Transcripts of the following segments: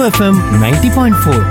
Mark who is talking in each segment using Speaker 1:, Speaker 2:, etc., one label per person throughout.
Speaker 1: FM ninety point four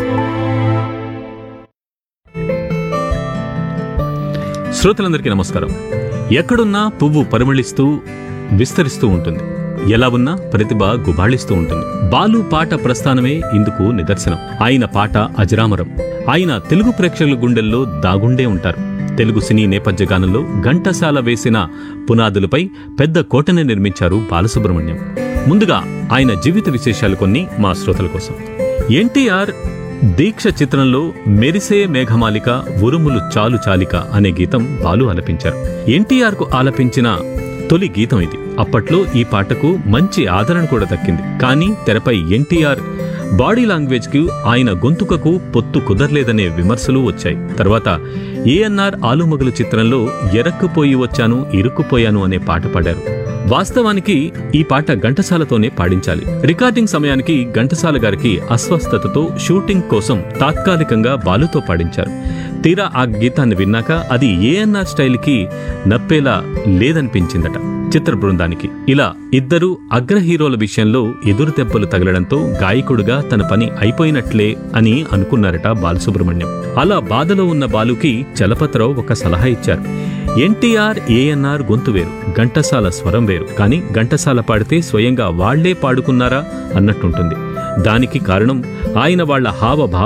Speaker 2: శ్రోతలందరికీ నమస్కారం ఎక్కడున్నా పువ్వు పరిమళిస్తూ విస్తరిస్తూ ఉంటుంది ఎలా ఉన్నా ప్రతిభ గుబాళిస్తూ ఉంటుంది బాలు పాట ప్రస్థానమే ఇందుకు నిదర్శనం ఆయన పాట అజరామరం ఆయన తెలుగు ప్రేక్షకుల గుండెల్లో దాగుండే ఉంటారు తెలుగు సినీ నేపథ్య గానంలో ఘంటసాల వేసిన పునాదులపై పెద్ద కోటని నిర్మించారు బాలసుబ్రహ్మణ్యం ముందుగా ఆయన జీవిత విశేషాలు కొన్ని మా శ్రోతల కోసం ఎన్టీఆర్ దీక్ష చిత్రంలో మెరిసే మేఘమాలిక ఉరుములు చాలు చాలిక అనే గీతం బాలు ఆలపించారు ఎన్టీఆర్ కు ఆలపించిన తొలి గీతం ఇది అప్పట్లో ఈ పాటకు మంచి ఆదరణ కూడా దక్కింది కానీ తెరపై ఎన్టీఆర్ బాడీ లాంగ్వేజ్ కి ఆయన గొంతుకకు పొత్తు కుదరలేదనే విమర్శలు వచ్చాయి తర్వాత ఏఎన్ఆర్ ఆలుమగలు చిత్రంలో ఎరక్కుపోయి వచ్చాను ఇరుక్కుపోయాను అనే పాట పాడారు వాస్తవానికి ఈ పాట ఘంటసాలతోనే పాడించాలి రికార్డింగ్ సమయానికి ఘంటసాల గారికి అస్వస్థతతో షూటింగ్ కోసం తాత్కాలికంగా బాలుతో పాడించారు తీరా ఆ గీతాన్ని విన్నాక అది ఏఎన్ఆర్ స్టైల్కి నప్పేలా లేదనిపించిందట చిత్ర బృందానికి ఇలా ఇద్దరు అగ్ర హీరోల విషయంలో ఎదురు దెబ్బలు తగలడంతో గాయకుడుగా తన పని అయిపోయినట్లే అని అనుకున్నారట బాలసుబ్రహ్మణ్యం అలా బాధలో ఉన్న బాలుకి చలపతిరావు ఒక సలహా ఇచ్చారు ఎన్టీఆర్ ఏఎన్ఆర్ గొంతు వేరు ఘంటసాల స్వరం వేరు కానీ ఘంటసాల పాడితే స్వయంగా వాళ్లే పాడుకున్నారా అన్నట్టుంటుంది దానికి కారణం ఆయన వాళ్ల హావభావ